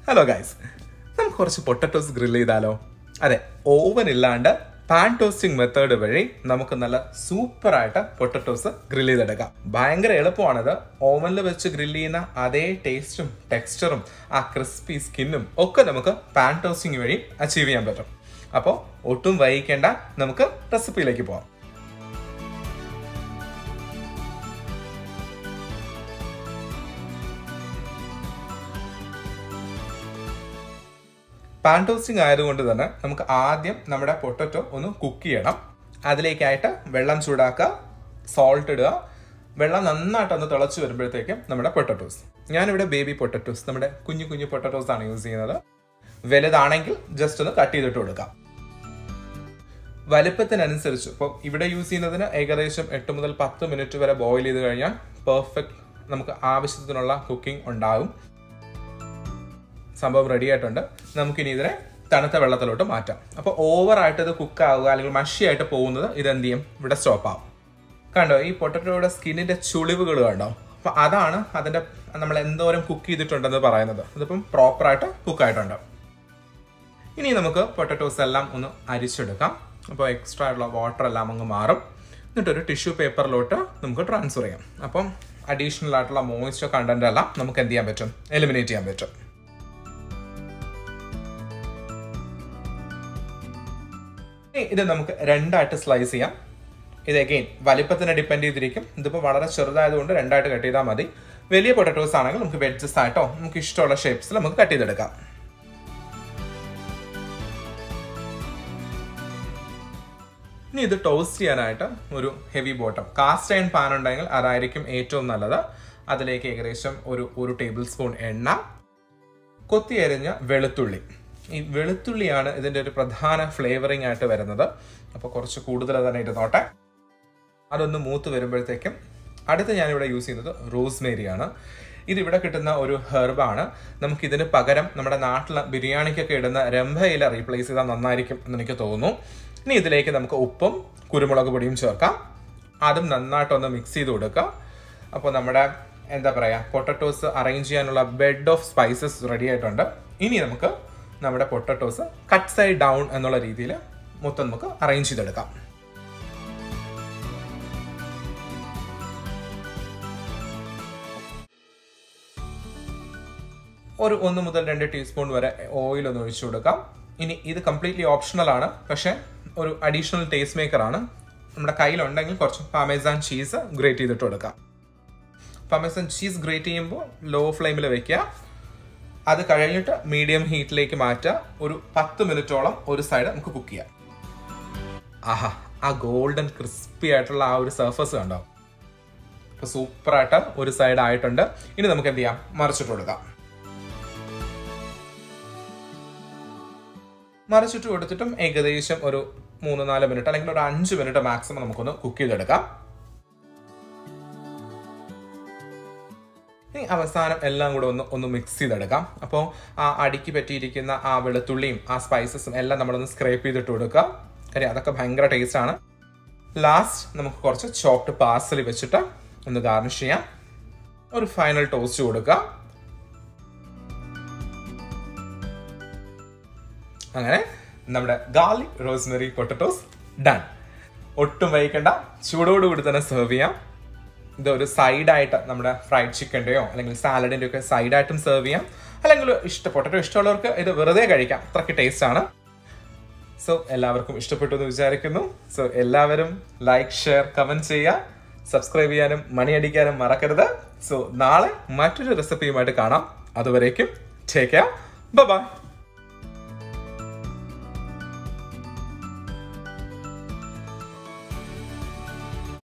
hello guys നമുക്ക് കുറച്ച് potatoes grill ചെയ്താലോ അതെ ഓവൻ ഇല്ലാണ്ട് പാൻ ടോസ്റ്റിംഗ് മെത്തേഡ് വഴി നമുക്ക് നല്ല സൂപ്പർ ആയിട്ട് പൊട്ടറ്റോസ് ഗ്രിൽ ചെയ്തെടുക്കാം ഭയങ്കര എളുപ്പമാണിത് ഓവനിൽ വെച്ച് ഗ്രിൽ ചെയ്യുന്ന അതേ ടേസ്റ്റും ടെക്സ്ചറും ആ ക്രിസ്പി സ്കിന്നും ഒക്കെ നമുക്ക് പാൻ ടോസ്റ്റിംഗ് വഴി അച്ചീവ് ചെയ്യാൻ പറ്റും അപ്പോൾ ഒട്ടും വൈകിക്കേണ്ട നമുക്ക് റെസിപ്പിയിലേക്ക് പോവാം പാൻ ടോസ്റ്റിംഗ് ആയതുകൊണ്ട് തന്നെ നമുക്ക് ആദ്യം നമ്മുടെ പൊട്ടറ്റോ ഒന്ന് കുക്ക് ചെയ്യണം അതിലേക്കായിട്ട് വെള്ളം ചൂടാക്കുക സോൾട്ട് ഇടുക വെള്ളം നന്നായിട്ട് ഒന്ന് തിളച്ച് വരുമ്പോഴത്തേക്കും നമ്മുടെ പൊട്ടറ്റോസ് ഞാനിവിടെ ബേബി പൊട്ടറ്റോസ് നമ്മുടെ കുഞ്ഞു കുഞ്ഞു പൊട്ടറ്റോസ് ആണ് യൂസ് ചെയ്യുന്നത് വലുതാണെങ്കിൽ ജസ്റ്റ് ഒന്ന് കട്ട് ചെയ്തിട്ട് കൊടുക്കാം വലുപ്പത്തിനനുസരിച്ച് ഇപ്പോൾ ഇവിടെ യൂസ് ചെയ്യുന്നതിന് ഏകദേശം എട്ട് മുതൽ പത്ത് മിനിറ്റ് വരെ ബോയിൽ ചെയ്ത് കഴിഞ്ഞാൽ പെർഫെക്റ്റ് നമുക്ക് ആവശ്യത്തിനുള്ള കുക്കിംഗ് ഉണ്ടാകും സംഭവം റെഡി ആയിട്ടുണ്ട് നമുക്കിനി ഇതിനെ തണുത്ത വെള്ളത്തിലോട്ട് മാറ്റാം അപ്പോൾ ഓവറായിട്ട് ഇത് കുക്ക് ആവുക അല്ലെങ്കിൽ മഷിയായിട്ട് പോകുന്നത് ഇത് എന്ത് ചെയ്യും ഇവിടെ സ്റ്റോപ്പ് ആവും കണ്ടോ ഈ പൊട്ടറ്റോയുടെ സ്കിന്നിന്റെ ചുളിവുകൾ കണ്ടോ അപ്പൊ അതാണ് അതിന്റെ നമ്മൾ എന്തോരം കുക്ക് ചെയ്തിട്ടുണ്ടെന്ന് പറയുന്നത് ഇതിപ്പം പ്രോപ്പറായിട്ട് കുക്ക് ആയിട്ടുണ്ട് ഇനി നമുക്ക് പൊട്ടറ്റോസ് എല്ലാം ഒന്ന് അരിച്ചെടുക്കാം അപ്പോൾ എക്സ്ട്രാ ആയിട്ടുള്ള വാട്ടർ എല്ലാം അങ്ങ് മാറും എന്നിട്ട് ഒരു ടിഷ്യൂ പേപ്പറിലോട്ട് നമുക്ക് ട്രാൻസ്ഫർ ചെയ്യാം അപ്പം അഡീഷണൽ ആയിട്ടുള്ള മോയിസ്ചർ കണ്ടന്റ് എല്ലാം നമുക്ക് എന്ത് ചെയ്യാൻ പറ്റും എലിമിനേറ്റ് ചെയ്യാൻ പറ്റും ഇത് നമുക്ക് രണ്ടായിട്ട് സ്ലൈസ് ചെയ്യാം ഇത് അഗെയിൻ വലിപ്പത്തിനെ ഡിപ്പെൻഡ് ചെയ്തിരിക്കും ഇതിപ്പോൾ വളരെ ചെറുതായതുകൊണ്ട് രണ്ടായിട്ട് കട്ട് ചെയ്താൽ മതി വലിയ പൊട്ടറ്റോസ് ആണെങ്കിൽ നമുക്ക് വെഡ്ജസ് ആയിട്ടോ നമുക്ക് ഇഷ്ടമുള്ള ഷേപ്സിൽ നമുക്ക് കട്ട് ചെയ്തെടുക്കാം ഇനി ഇത് ടോസ്റ്റ് ചെയ്യാനായിട്ട് ഒരു heavy bottom cast iron pan ഉണ്ടെങ്കിൽ അതായിരിക്കും ഏറ്റവും നല്ലത് അതിലേക്ക് ഏകദേശം ഒരു ഒരു ടേബിൾ സ്പൂൺ എണ്ണ കൊത്തി അരിഞ്ഞ വെളുത്തുള്ളി ഈ വെളുത്തുള്ളിയാണ് ഇതിൻ്റെ ഒരു പ്രധാന ഫ്ലേവറിംഗ് ആയിട്ട് വരുന്നത് അപ്പോൾ കുറച്ച് കൂടുതൽ തന്നെ ഇരുന്നോട്ടെ അതൊന്ന് മൂത്ത് വരുമ്പോഴത്തേക്കും അടുത്ത് ഞാനിവിടെ യൂസ് ചെയ്യുന്നത് റോസ്മേരി ആണ് ഇതിവിടെ കിട്ടുന്ന ഒരു ഹെർബാണ് നമുക്ക് ഇതിന് പകരം നമ്മുടെ നാട്ടിലെ ബിരിയാണിക്കൊക്കെ ഇടുന്ന രംഭയില റീപ്ലേസ് ചെയ്താൽ നന്നായിരിക്കും എന്ന് എനിക്ക് തോന്നുന്നു ഇനി ഇതിലേക്ക് നമുക്ക് ഉപ്പും കുരുമുളക് പൊടിയും ചേർക്കാം അതും നന്നായിട്ടൊന്ന് മിക്സ് ചെയ്ത് കൊടുക്കുക അപ്പോൾ നമ്മുടെ എന്താ പറയുക പൊട്ടറ്റോസ് അറേഞ്ച് ചെയ്യാനുള്ള ബെഡ് ഓഫ് സ്പൈസസ് റെഡി ആയിട്ടുണ്ട് ഇനി നമുക്ക് നമ്മുടെ പൊട്ടറ്റോസ് കട്ട് സൈഡ് ഡൗൺ എന്നുള്ള രീതിയിൽ മൊത്തം നമുക്ക് അറേഞ്ച് ചെയ്തെടുക്കാം ഒരു ഒന്ന് മുതൽ രണ്ട് ടീസ്പൂൺ വരെ ഓയിൽ ഒന്ന് ഒഴിച്ചു കൊടുക്കാം ഇനി ഇത് കംപ്ലീറ്റ്ലി ഓപ്ഷണൽ ആണ് പക്ഷെ ഒരു അഡീഷണൽ ടേസ്റ്റ് മേക്കർ ആണ് നമ്മുടെ കയ്യിലുണ്ടെങ്കിൽ കുറച്ച് പാമേസാൻ ചീസ് ഗ്രേറ്റ് ചെയ്തിട്ട് കൊടുക്കാം പാമേസാൻ ചീസ് ഗ്രേറ്റ് ചെയ്യുമ്പോൾ ലോ ഫ്ലെയിമിൽ വെക്കുക അത് കഴിഞ്ഞിട്ട് മീഡിയം ഹീറ്റിലേക്ക് മാറ്റുക ഒരു പത്ത് മിനിറ്റോളം ഒരു സൈഡ് നമുക്ക് കുക്ക് ചെയ്യാം ആഹാ ആ ഗോൾഡൻ ക്രിസ്പി ആയിട്ടുള്ള ആ ഒരു സർഫസ് കണ്ടോ അപ്പൊ സൂപ്പറായിട്ട് ഒരു സൈഡ് ആയിട്ടുണ്ട് ഇനി നമുക്ക് എന്ത് ചെയ്യാം മറിച്ചിട്ട് കൊടുക്കാം മറിച്ചിട്ട് കൊടുത്തിട്ടും ഏകദേശം ഒരു മൂന്ന് നാല് മിനിറ്റ് അല്ലെങ്കിൽ ഒരു അഞ്ച് മിനിറ്റ് മാക്സിമം നമുക്കൊന്ന് കുക്ക് ചെയ്തെടുക്കാം ഇനി അവസാനം എല്ലാം കൂടെ ഒന്ന് ഒന്ന് മിക്സ് ചെയ്തെടുക്കാം അപ്പോൾ ആ അടിക്ക് പറ്റിയിരിക്കുന്ന ആ വെളുത്തുള്ളിയും ആ സ്പൈസസും എല്ലാം നമ്മളൊന്ന് സ്ക്രേപ്പ് ചെയ്തിട്ട് കൊടുക്കുക കാര്യം അതൊക്കെ ഭയങ്കര ടേസ്റ്റ് ആണ് ലാസ്റ്റ് നമുക്ക് കുറച്ച് ചോപ്ഡ് പാർസലി വെച്ചിട്ട് ഒന്ന് ഗാർണിഷ് ചെയ്യാം ഒരു ഫൈനൽ ടോസ്റ്റ് കൊടുക്കുക അങ്ങനെ നമ്മുടെ ഗാർലിക് റോസ്മെറി പൊട്ടറ്റോസ് ഡൺ ഒട്ടും വൈകണ്ട ചൂടോടുകൂടി തന്നെ സെർവ് ചെയ്യാം ഇത് ഒരു സൈഡായിട്ട് നമ്മുടെ ഫ്രൈഡ് ചിക്കൻ്റെയോ അല്ലെങ്കിൽ സാലഡിൻ്റെ ഒക്കെ സൈഡായിട്ടും സെർവ് ചെയ്യാം അല്ലെങ്കിൽ ഇഷ്ട പൊട്ടറ്റോ ഇഷ്ടമുള്ളവർക്ക് ഇത് വെറുതെ കഴിക്കാം അത്രയ്ക്ക് ടേസ്റ്റ് ആണ് സോ എല്ലാവർക്കും ഇഷ്ടപ്പെട്ടു എന്ന് വിചാരിക്കുന്നു സോ എല്ലാവരും ലൈക്ക് ഷെയർ കമൻറ്റ് ചെയ്യുക സബ്സ്ക്രൈബ് ചെയ്യാനും മണി അടിക്കാനും മറക്കരുത് സോ നാളെ മറ്റൊരു റെസിപ്പിയുമായിട്ട് കാണാം അതുവരേക്കും ടേക്ക് കെയർ ബൈ